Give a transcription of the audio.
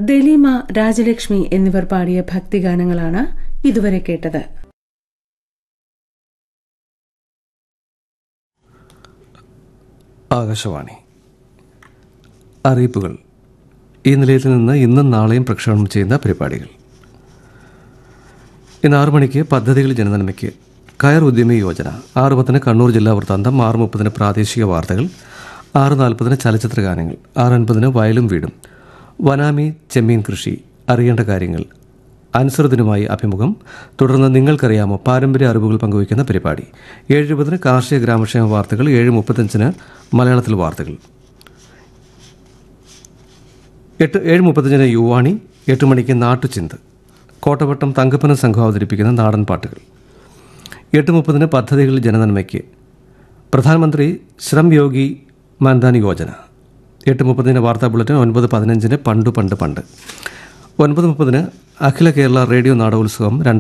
ദലീമ രാജലക്ഷ്മി എന്നിവർ പാടിയ ഭക്തിഗാനങ്ങളാണ് ഇതുവരെ കേട്ടത് ആകാശവാണി അറിയിപ്പുകൾ ഈ നിലയത്തിൽ നിന്ന് ഇന്നും നാളെയും പ്രക്ഷേപണം ചെയ്യുന്ന പരിപാടികൾ ഇന്ന് ആറു മണിക്ക് പദ്ധതികൾ ജനനന്മയ്ക്ക് കയർ ഉദ്യമി യോജന ആറ് പത്തിന് കണ്ണൂർ ജില്ലാ വൃത്താന്തം ആറ് മുപ്പതിന് പ്രാദേശിക വാർത്തകൾ ആറ് നാൽപ്പതിന് ചലച്ചിത്ര ഗാനങ്ങൾ ആറ് അൻപതിന് വയലും വീടും വനാമി ചെമ്മീൻ കൃഷി അറിയേണ്ട കാര്യങ്ങൾ അനുസൃതനുമായി അഭിമുഖം തുടർന്ന് നിങ്ങൾക്കറിയാമോ പാരമ്പര്യ അറിവുകൾ പങ്കുവയ്ക്കുന്ന പരിപാടി ഏഴ് ഇരുപതിന് കാർഷിക ഗ്രാമക്ഷേമ വാർത്തകൾ ഏഴ് മുപ്പത്തഞ്ചിന് മലയാളത്തിൽ വാർത്തകൾ എട്ട് ഏഴ് മുപ്പത്തഞ്ചിന് യുവാണി എട്ട് മണിക്ക് നാട്ടുചിന്ത് കോട്ടവട്ടം തങ്കപ്പന സംഘം അവതരിപ്പിക്കുന്ന നാടൻ പാട്ടുകൾ എട്ട് മുപ്പതിന് പദ്ധതികൾ ജനനന്മയ്ക്ക് പ്രധാനമന്ത്രി ശ്രം യോഗി മാൻധാൻ യോജന എട്ട് മുപ്പതിന് വാർത്താ ബുള്ളറ്റിൻ ഒൻപത് പതിനഞ്ചിന് പണ്ടു പണ്ട് പണ്ട് ഒൻപത് മുപ്പതിന് അഖില കേരള റേഡിയോ നാടകോത്സവം രണ്ട്